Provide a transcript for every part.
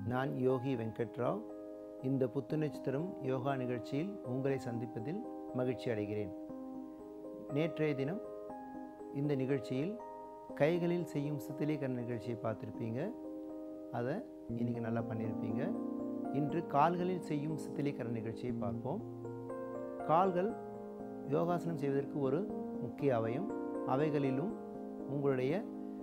நான் யோகி வெங்கட்ராவ் இந்த புத்துணர்ச்சி தரும் யோகா நிகழ்ச்சியில் உங்களை சந்திப்பதில் மகிழ்ச்சி அடைகிறேன் நேற்றைய தினம் இந்த நிகழ்ச்சியில் கைகளில் செய்யும் சித்திலீகரண நிகழ்ச்சியை பார்த்துருப்பீங்க அதை இன்றைக்கி நல்லா பண்ணியிருப்பீங்க இன்று கால்களில் செய்யும் சித்திலீகரண நிகழ்ச்சியை பார்ப்போம் கால்கள் யோகாசனம் செய்வதற்கு ஒரு முக்கிய அவயம் அவைகளிலும் உங்களுடைய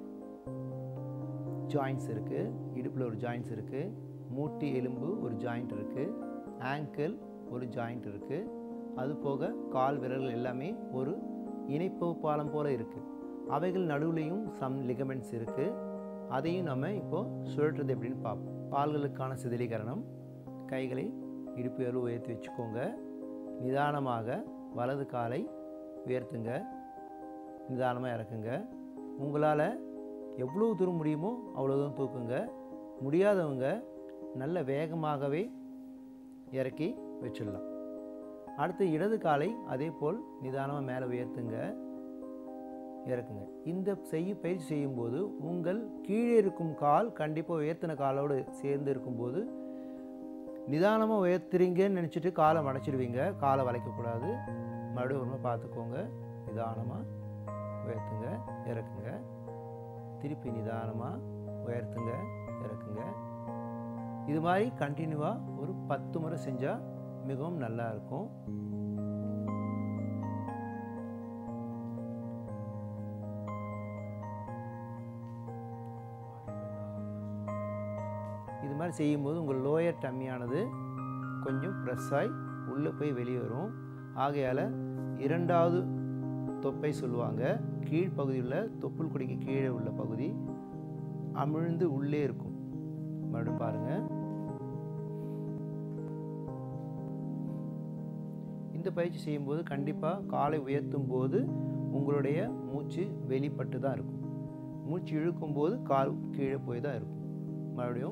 ஜாயின்ஸ் இருக்குது இடுப்பில் ஒரு ஜாயின்ஸ் இருக்குது மூட்டி எலும்பு ஒரு ஜாயிண்ட் இருக்குது ஆங்கிள் ஒரு ஜாயிண்ட் இருக்குது அது போக கால் விரல்கள் எல்லாமே ஒரு இணைப்பு பாலம் போல் இருக்குது அவைகள் நடுவுலையும் சம் லிகமெண்ட்ஸ் இருக்குது அதையும் நம்ம இப்போது சுழற்றுறது எப்படின்னு பார்ப்போம் கால்களுக்கான சிதிலீகரணம் கைகளை இடுப்பு எவ்வளோ உயர்த்தி வச்சுக்கோங்க நிதானமாக வலது காலை உயர்த்துங்க நிதானமாக இறக்குங்க உங்களால் எவ்வளோ தூரம் முடியுமோ அவ்வளோ தூரம் தூக்குங்க முடியாதவங்க நல்ல வேகமாகவே இறக்கி வச்சிடலாம் அடுத்து இடது காலை அதே போல் நிதானமாக மேலே உயர்த்துங்க இறக்குங்க இந்த செய்ய பயிற்சி செய்யும்போது உங்கள் கீழே இருக்கும் கால் கண்டிப்பாக உயர்த்தின காலோடு சேர்ந்து இருக்கும்போது நிதானமாக உயர்த்துறீங்கன்னு நினச்சிட்டு காலை மடைச்சிடுவீங்க காலை வளைக்கக்கூடாது மறுபடியும் ஒன்று பார்த்துக்கோங்க நிதானமாக உயர்த்துங்க இறக்குங்க திருப்பி நிதானமாக உயர்த்துங்க இறக்குங்க இது மாதிரி கண்டினியூவாக ஒரு பத்து முறை செஞ்சால் மிகவும் நல்லா இருக்கும் இது மாதிரி செய்யும்போது உங்கள் லோயர் டம்மியானது கொஞ்சம் ப்ரெஸ் ஆகி உள்ளே போய் வெளியே வரும் ஆகையால் இரண்டாவது தொப்பை சொல்லுவாங்க கீழ்ப்பகுதியில் தொப்புள் கொடிக்கு கீழே உள்ள பகுதி அமிழ்ந்து உள்ளே இருக்கும் மறுபடியும் பாருங்கள் இந்த பயிற்சி செய்யும்போது கண்டிப்பாக காலை உயர்த்தும் போது உங்களுடைய மூச்சு வெளிப்பட்டு தான் இருக்கும் மூச்சு இழுக்கும் போது கால் கீழே போய் தான் இருக்கும் மறுபடியும்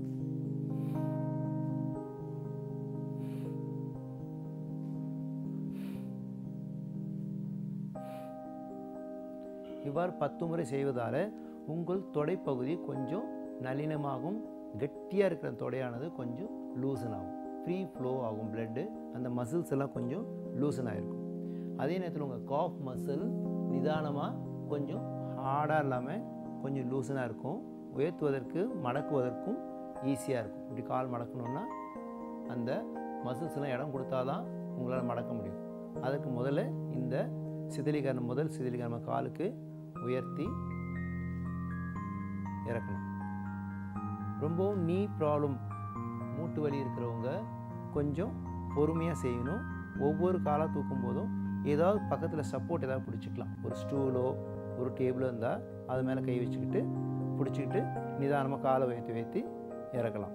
இவ்வாறு பத்து முறை செய்வதால் உங்கள் தொடைப்பகுதி கொஞ்சம் நளினமாகும் கெட்டியாக இருக்கிற தொடையானது கொஞ்சம் லூசன் ஆகும் ஃப்ரீ ஃப்ளோ ஆகும் பிளட்டு அந்த மசில்ஸ் எல்லாம் கொஞ்சம் லூசன் ஆகிருக்கும் அதே நேரத்தில் உங்கள் காஃப் மசில் நிதானமாக கொஞ்சம் ஹார்டாக இல்லாமல் கொஞ்சம் லூசனாக இருக்கும் உயர்த்துவதற்கு மடக்குவதற்கும் ஈஸியாக இருக்கும் இப்படி கால் மடக்கணுன்னா அந்த மசில்ஸ்லாம் இடம் கொடுத்தா தான் உங்களால் மடக்க முடியும் அதற்கு முதல்ல இந்த சிதிலீகரணம் முதல் சிதிலீகரணம் காலுக்கு உயர்த்தி இறக்கணும் ரொம்பவும் நீ ப்ராப்ளம் மூட்டு வலி இருக்கிறவங்க கொஞ்சம் பொறுமையாக செய்யணும் ஒவ்வொரு காலாக தூக்கும் போதும் ஏதாவது பக்கத்தில் சப்போர்ட் ஏதாவது பிடிச்சிக்கலாம் ஒரு ஸ்டூலோ ஒரு டேபிளோ இருந்தால் அது மேலே கை வச்சுக்கிட்டு பிடிச்சிக்கிட்டு நிதானமாக காலை உயர்த்தி உயர்த்தி இறக்கலாம்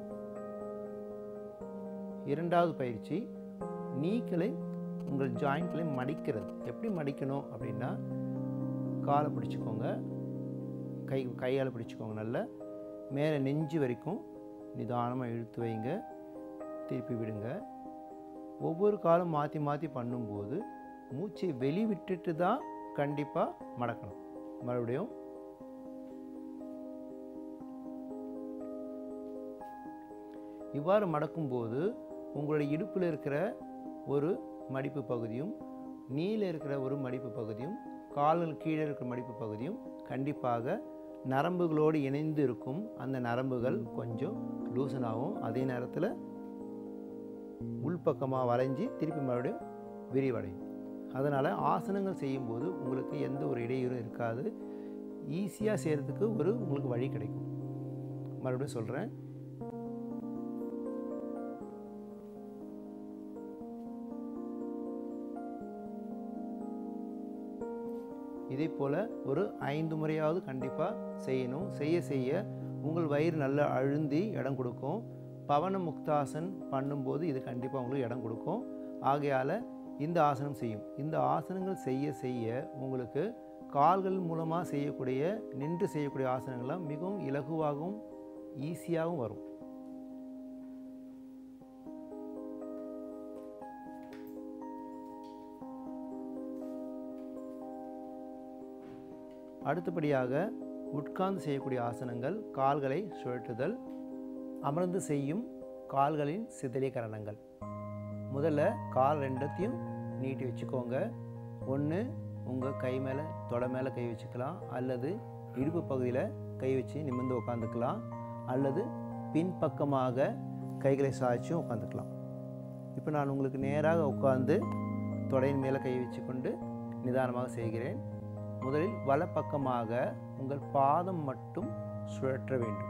இரண்டாவது பயிற்சி நீக்களை உங்கள் ஜாயிண்ட்களை மடிக்கிறது எப்படி மடிக்கணும் அப்படின்னா காலை பிடிச்சிக்கோங்க கை கையால் பிடிச்சிக்கோங்க நல்லா மேலே நெஞ்சு வரைக்கும் நிதானமாக இழுத்து வைங்க திருப்பி விடுங்க ஒவ்வொரு காலம் மாற்றி மாற்றி பண்ணும்போது மூச்சை வெளி விட்டுட்டு தான் கண்டிப்பாக மடக்கணும் மறுபடியும் இவ்வாறு மடக்கும்போது உங்களுடைய இடுப்பில் இருக்கிற ஒரு மடிப்பு பகுதியும் நீல இருக்கிற ஒரு மடிப்பு பகுதியும் கால்கள் கீழே இருக்கிற மடிப்பு பகுதியும் கண்டிப்பாக நரம்புகளோடு இணைந்து இருக்கும் அந்த நரம்புகள் கொஞ்சம் லூசன் ஆகும் அதே நேரத்தில் உள்பக்கமாக வளைஞ்சி திருப்பி மறுபடியும் விரிவடையும் அதனால் ஆசனங்கள் செய்யும்போது உங்களுக்கு எந்த ஒரு இடையூறும் இருக்காது ஈஸியாக செய்கிறதுக்கு ஒரு உங்களுக்கு வழி கிடைக்கும் மறுபடியும் சொல்கிறேன் இதே போல் ஒரு ஐந்து முறையாவது கண்டிப்பாக செய்யணும் செய்ய செய்ய உங்கள் வயிறு நல்லா அழுந்தி இடம் கொடுக்கும் பவன முக்தாசன் பண்ணும்போது இது கண்டிப்பாக உங்களுக்கு இடம் கொடுக்கும் ஆகையால் இந்த ஆசனம் செய்யும் இந்த ஆசனங்கள் செய்ய செய்ய உங்களுக்கு கால்கள் மூலமாக செய்யக்கூடிய நின்று செய்யக்கூடிய ஆசனங்கள்லாம் மிகவும் இலகுவாகவும் ஈஸியாகவும் வரும் அடுத்தபடியாக உட்கார்ந்து செய்யக்கூடிய ஆசனங்கள் கால்களை சுழற்றுதல் அமர்ந்து செய்யும் கால்களின் சிதிலீகரணங்கள் முதல்ல கால் ரெண்டத்தையும் நீட்டி வச்சுக்கோங்க ஒன்று உங்கள் கை மேலே தொட மேலே கை வச்சுக்கலாம் அல்லது இடுப்பு பகுதியில் கை வச்சு நிமிர்ந்து உட்காந்துக்கலாம் அல்லது பின்பக்கமாக கைகளை சாய்ச்சும் உட்காந்துக்கலாம் இப்போ நான் உங்களுக்கு நேராக உட்காந்து தொடையின் மேலே கை வச்சுக்கொண்டு நிதானமாக செய்கிறேன் முதலில் வலப்பக்கமாக உங்கள் பாதம் மட்டும் சுழற்ற வேண்டும்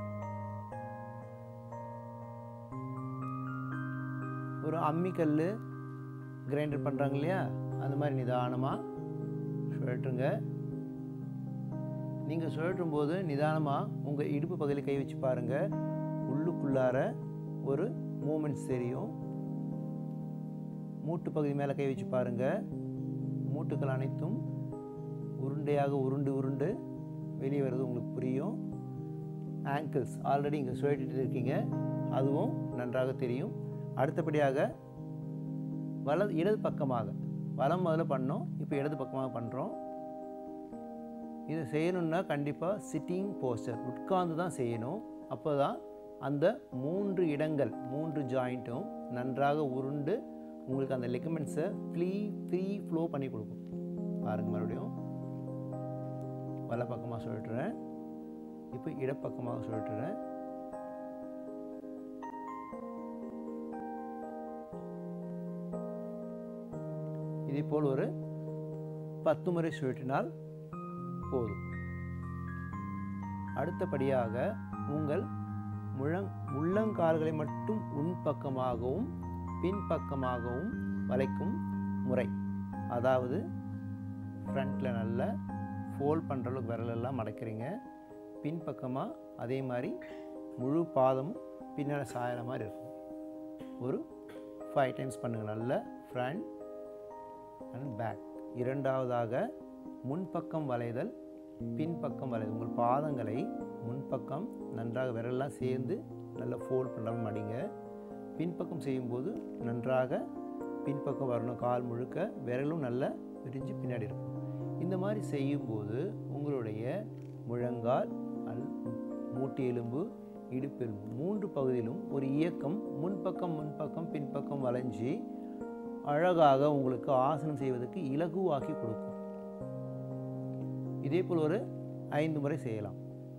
ஒரு அம்மிக்கல் கிரைண்டர் பண்ணுறாங்க இல்லையா அந்த மாதிரி நிதானமாக சுழற்றுங்க நீங்கள் சுழற்றும் போது நிதானமாக உங்கள் இடுப்பு பகுதியில் கை வச்சு பாருங்கள் உள்ளுக்குள்ளார ஒரு மூமெண்ட்ஸ் தெரியும் மூட்டு பகுதி மேலே கை வச்சு பாருங்கள் மூட்டுகள் அனைத்தும் உருண்டையாக உருண்டு உருண்டு வெளியே வருது உங்களுக்கு புரியும் ஆங்கிள்ஸ் ஆல்ரெடி இங்கே சுழட்டிட்டு இருக்கீங்க அதுவும் நன்றாக தெரியும் அடுத்தபடியாக வல இடது பக்கமாக வலம் முதல்ல பண்ணோம் இப்போ இடது பக்கமாக பண்ணுறோம் இதை செய்யணும்னா கண்டிப்பாக சிட்டிங் போஸ்டர் உட்கார்ந்து தான் செய்யணும் அப்போ தான் அந்த மூன்று இடங்கள் மூன்று ஜாயிண்ட்டும் நன்றாக உருண்டு உங்களுக்கு அந்த லெக்கமெண்ட்ஸை ஃப்ரீ ஃப்ரீ ஃப்ளோ பண்ணி கொடுக்கும் பாருங்கள் மறுபடியும் வல பக்கமாக சொல்லிட்டுறேன் இப்போ இடப்பக்கமாக சொல்லிட்டுறேன் இதே போல் ஒரு பத்து முறை சுழற்றினால் போதும் அடுத்தபடியாக உங்கள் முழங் உள்ளங்கால்களை மட்டும் உள்பக்கமாகவும் பின்பக்கமாகவும் வளைக்கும் முறை அதாவது ஃப்ரண்ட்டில் நல்லா ஃபோல்ட் பண்ணுற அளவுக்கு விரலெல்லாம் மடக்கிறீங்க பின்பக்கமாக அதே மாதிரி முழு பாதமும் பின்னால் சாயிற மாதிரி இருக்கும் ஒரு ஃபைவ் டைம்ஸ் பண்ணுங்கள் நல்ல ஃப்ரண்ட் அண்ட் பேக் இரண்டாவதாக முன்பக்கம் வளைதல் பின்பக்கம் வளைதல் உங்கள் பாதங்களை முன்பக்கம் நன்றாக விரலெல்லாம் சேர்ந்து நல்லா ஃபோல்ட் பண்ணாமல் மடிங்க பின்பக்கம் செய்யும்போது நன்றாக பின்பக்கம் வரணும் கால் முழுக்க விரலும் நல்லா விரிஞ்சு பின்னாடி இருக்கும் இந்த மாதிரி செய்யும்போது உங்களுடைய முழங்கால் அல் மூட்டு எலும்பு இடுப்பெலும்பு மூன்று பகுதியிலும் ஒரு இயக்கம் முன்பக்கம் முன்பக்கம் பின்பக்கம் வளைஞ்சி அழகாக உங்களுக்கு ஆசனம் செய்வதற்கு இலகுவாக்கி கொடுக்கும் இதே போல் ஒரு ஐந்து முறை செய்யலாம்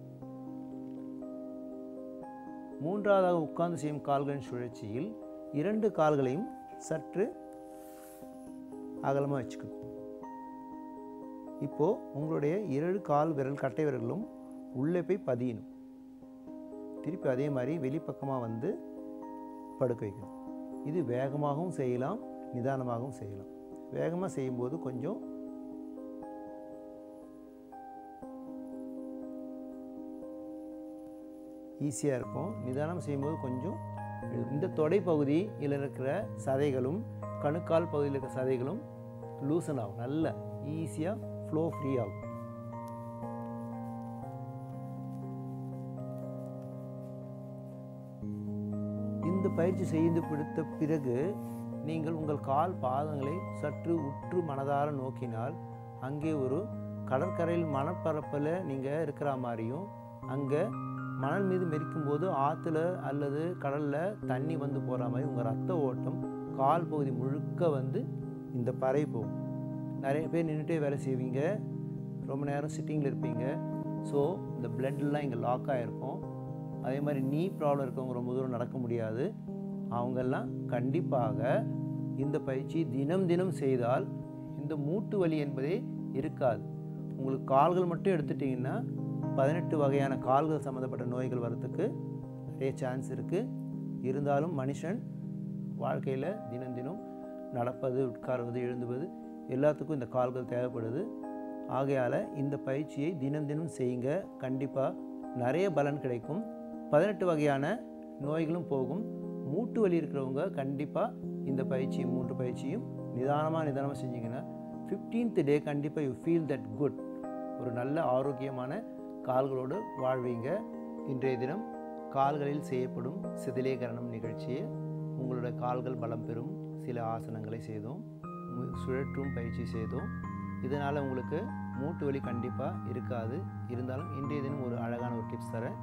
மூன்றாவதாக உட்கார்ந்து செய்யும் கால்களின் சுழற்சியில் இரண்டு கால்களையும் சற்று அகலமாக வச்சுக்கணும் இப்போது உங்களுடைய இரண்டு கால் விரல் கட்டை விரல்களும் உள்ளே போய் பதியணும் திருப்பி அதே மாதிரி வெளிப்பக்கமாக வந்து படுக்க வைக்கணும் இது வேகமாகவும் செய்யலாம் நிதானமாகவும் செய்யலாம் வேகமாக செய்யும்போது கொஞ்சம் ஈஸியாக இருக்கும் நிதானம் செய்யும்போது கொஞ்சம் இந்த தொடை பகுதியில் இருக்கிற சதைகளும் கணுக்கால் பகுதியில் இருக்கிற சதைகளும் லூசன் ஆகும் நல்ல ஈஸியாக ஃப்ளோ ஃப்ரீ ஆகும் இந்த பயிற்சி செய்து பிடித்த பிறகு நீங்கள் உங்கள் கால் பாதங்களை சற்று உற்று மனதார நோக்கினால் அங்கே ஒரு கடற்கரையில் மணப்பரப்பில் நீங்கள் இருக்கிற மாதிரியும் அங்கே மணல் மீது மெரிக்கும் போது ஆற்றுல அல்லது கடலில் தண்ணி வந்து போகிற மாதிரி உங்கள் ரத்த ஓட்டம் கால் பகுதி முழுக்க வந்து இந்த பறை போகும் நிறைய பேர் நின்றுட்டே வேலை செய்வீங்க ரொம்ப நேரம் சிட்டிங்கில் இருப்பீங்க ஸோ இந்த பிளட்லாம் இங்கே லாக் ஆகிருக்கும் அதே மாதிரி நீ ப்ராப்ளம் இருக்கவங்க ரொம்ப தூரம் நடக்க முடியாது அவங்கெல்லாம் கண்டிப்பாக இந்த பயிற்சி தினம் தினம் செய்தால் இந்த மூட்டு வலி என்பதே இருக்காது உங்களுக்கு கால்கள் மட்டும் எடுத்துட்டிங்கன்னா பதினெட்டு வகையான கால்கள் சம்மந்தப்பட்ட நோய்கள் வரத்துக்கு நிறைய சான்ஸ் இருக்குது இருந்தாலும் மனுஷன் வாழ்க்கையில் தினம் தினம் நடப்பது உட்காருவது எழுந்துவது எல்லாத்துக்கும் இந்த கால்கள் தேவைப்படுது ஆகையால் இந்த பயிற்சியை தினம் தினம் செய்யுங்க கண்டிப்பாக நிறைய பலன் கிடைக்கும் பதினெட்டு வகையான நோய்களும் போகும் மூட்டு வலி இருக்கிறவங்க கண்டிப்பாக இந்த பயிற்சி மூன்று பயிற்சியும் நிதானமாக நிதானமாக செஞ்சீங்கன்னா ஃபிஃப்டீன்த் டே கண்டிப்பாக யூ ஃபீல் தட் குட் ஒரு நல்ல ஆரோக்கியமான கால்களோடு வாழ்வீங்க இன்றைய தினம் கால்களில் செய்யப்படும் சிதிலேகரணம் நிகழ்ச்சியை உங்களோட கால்கள் பலம் பெறும் சில ஆசனங்களை செய்தோம் மு- சுழற்றும் பயிற்சி செய்தோம் இதனால் உங்களுக்கு மூட்டு வலி கண்டிப்பாக இருக்காது இருந்தாலும் இன்றைய தினம் ஒரு அழகான ஒரு டிப்ஸ் தரேன்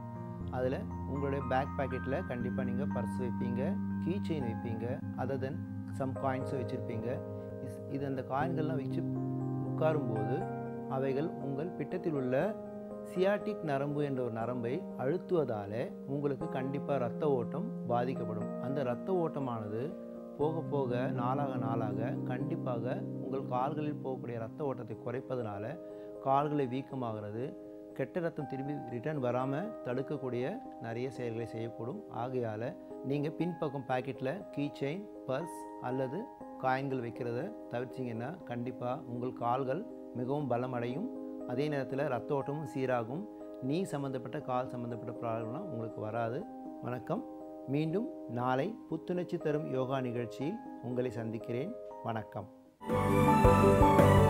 அதில் உங்களுடைய பேக் பாக்கெட்டில் கண்டிப்பாக நீங்கள் பர்ஸ் வைப்பீங்க கீ செயின் வைப்பீங்க அதர் தென் சம் காயின்ஸும் வச்சுருப்பீங்க இது அந்த காயின்கள்லாம் வச்சு உட்காரும்போது அவைகள் உங்கள் பிட்டத்தில் உள்ள சியாட்டிக் நரம்பு என்ற ஒரு நரம்பை அழுத்துவதால் உங்களுக்கு கண்டிப்பாக இரத்த ஓட்டம் பாதிக்கப்படும் அந்த இரத்த ஓட்டமானது போக போக நாளாக நாளாக கண்டிப்பாக உங்கள் கால்களில் போகக்கூடிய இரத்த ஓட்டத்தை குறைப்பதனால கால்களை வீக்கமாகிறது கெட்ட ரத்தம் திரும்பி ரிட்டர்ன் வராமல் தடுக்கக்கூடிய நிறைய செயல்களை செய்யக்கூடும் ஆகையால் நீங்கள் பின்பக்கம் பாக்கெட்டில் கீ செயின் பர்ஸ் அல்லது காயின்கள் வைக்கிறத தவிர்த்திங்கன்னா கண்டிப்பாக உங்கள் கால்கள் மிகவும் பலமடையும் அதே நேரத்தில் ரத்த ஓட்டமும் சீராகும் நீ சம்மந்தப்பட்ட கால் சம்மந்தப்பட்ட ப்ராப்ளம்லாம் உங்களுக்கு வராது வணக்கம் மீண்டும் நாளை புத்துணர்ச்சி தரும் யோகா நிகழ்ச்சியில் உங்களை சந்திக்கிறேன் வணக்கம்